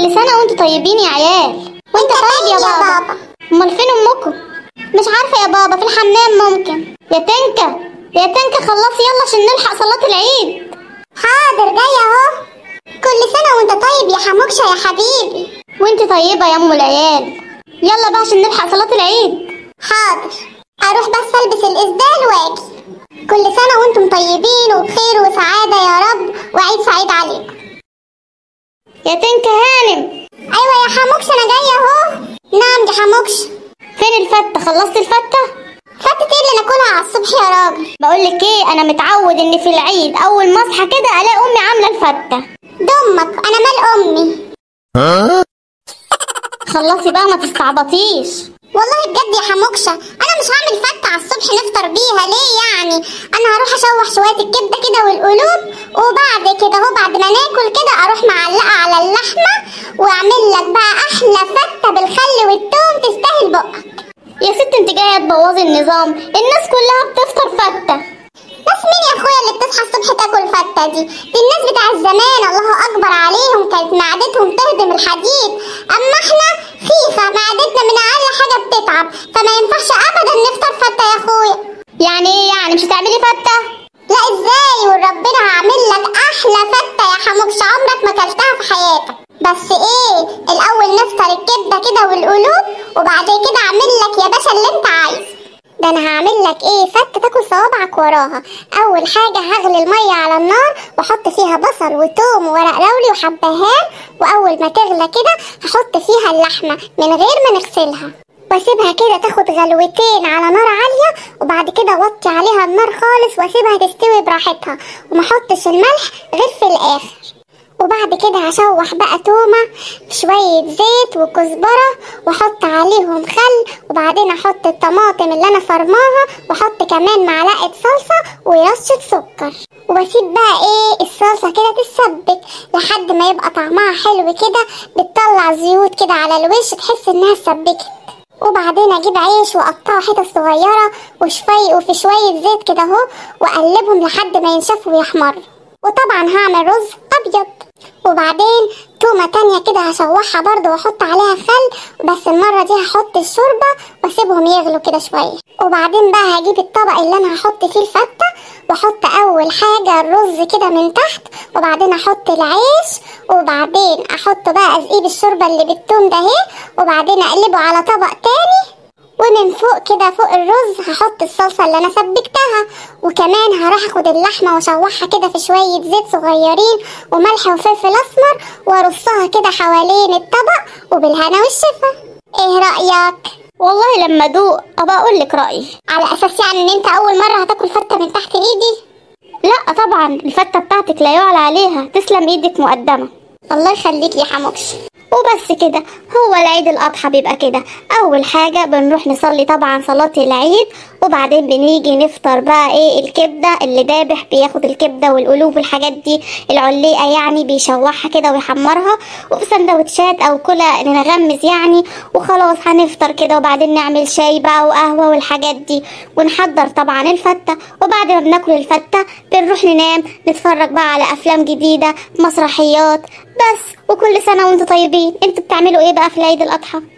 كل سنة وانتوا طيبين يا عيال وانت طيب يا بابا امال فين امكم مش عارفة يا بابا في الحمام ممكن يا تنكة يا تنكة خلصي يلا عشان نلحق صلاة العيد حاضر جاية اهو كل سنة وانت طيب يا حموكشة يا حبيبي وانت طيبة يا ام العيال يلا بقى عشان نلحق صلاة العيد حاضر اروح بس البس الاسدال واجي كل سنة وانتم طيبين وبخير وسعادة يا رب وعيد سعيد عليكم يا تنكة هانم ايوه يا حموكش انا جاية اهو نعم يا حموكش فين الفتة خلصت الفتة فتة ايه اللي ناكلها على الصبح يا راجل بقول لك ايه انا متعود ان في العيد اول ما اصحى كده الاقي امي عامله الفته دمك انا مال امي خلصي بقى ما تستعبطيش والله بجد يا حموكشة انا مش هعمل فتة على الصبح نفطر بيها ليه يعني انا هروح اشوح شوية الكبدة كده والقلوب وبعد كده اهو بعد ما ناكل كده اروح معلقة على اللحمة واعمل لك بقى احلى فتة بالخل والثوم تستاهل بقك يا ست انت جايه تبوظي النظام الناس كلها بتفطر فته بس مين يا اخويا اللي بتصحى الصبح تاكل فتة دي دي الناس بتاع الزمان الله اكبر عليهم كانت معدتهم تهدم الحديد اما احنا خيفة معدتنا من اقل حاجة بتتعب فما ينفعش ابدا نفطر فتة يا اخويا يعني ايه يعني مش هتعملي فته لا ازاي وربنا هعمل لك احلى فتة يا حموكش عمرك ما اكلتها في حياتك بس ايه الاول نفطر الكبدة كده والقلوب وبعد كده اعمل لك يا باشا اللي انت عايزه ده انا هعمل لك ايه فتة تاكل صوابعك وراها اول حاجة هغلي المية على النار واحط فيها بصل وتوم وورق لوري وحبهان واول ما تغلى كده هحط فيها اللحمة من غير ما نغسلها واسيبها كده تاخد غلوتين على نار عالية وبعد كده اوطي عليها النار خالص واسيبها تستوي براحتها وما احطش الملح غير في الاخر وبعد كده هشوح بقى تومة بشوية زيت وكزبرة واحط عليهم خل وبعدين احط الطماطم اللي انا فرماها واحط كمان معلقة صلصة ورشة سكر وبسيب بقى ايه الصلصة كده تتسبك لحد ما يبقى طعمها حلو كده بتطلع زيوت كده على الوش تحس انها اتسبكت وبعدين اجيب عيش واقطعه حتت صغيره وشوي وفي شويه زيت كده اهو واقلبهم لحد ما ينشفوا ويحمروا وطبعا هعمل رز ابيض وبعدين تومه تانية كده هشوحها برضو واحط عليها خل بس المره دي هحط الشوربه واسيبهم يغلوا كده شويه وبعدين بقى هجيب الطبق اللي انا هحط فيه الفته واحط اول حاجه الرز كده من تحت وبعدين احط العيش وبعدين احط بقى ازقيب الشوربه اللي بالثوم ده اهي وبعدين اقلبه على طبق تاني ومن فوق كده فوق الرز هحط الصلصه اللي انا سبكتها وكمان هروح اخد اللحمه واشوحها كده في شويه زيت صغيرين وملح وفلفل اسمر وارصها كده حوالين الطبق وبالهنا والشفا ايه رايك والله لما ادوق ابقى اقول لك رايي على اساس يعني ان انت اول مره هتاكل فته من تحت ايدي لا طبعا الفته بتاعتك لا يعلى عليها تسلم ايدك مقدمه الله يخليك يا حموكش وبس كده هو العيد الأضحى بيبقى كده أول حاجة بنروح نصلي طبعا صلاة العيد وبعدين بنيجي نفطر بقى ايه الكبدة اللي دابح بياخد الكبدة والقلوب والحاجات دي العليقة يعني بيشوحها كده ويحمرها وفي سندوتشات أو كلها نغمز يعني وخلاص هنفطر كده وبعدين نعمل شاي بقى وقهوة والحاجات دي ونحضر طبعا الفتة وبعد ما بناكل الفتة بنروح ننام نتفرج بقى على أفلام جديدة مسرحيات بس وكل سنة وانتم طيبين انتوا بتعملوا ايه بقى في العيد الأضحى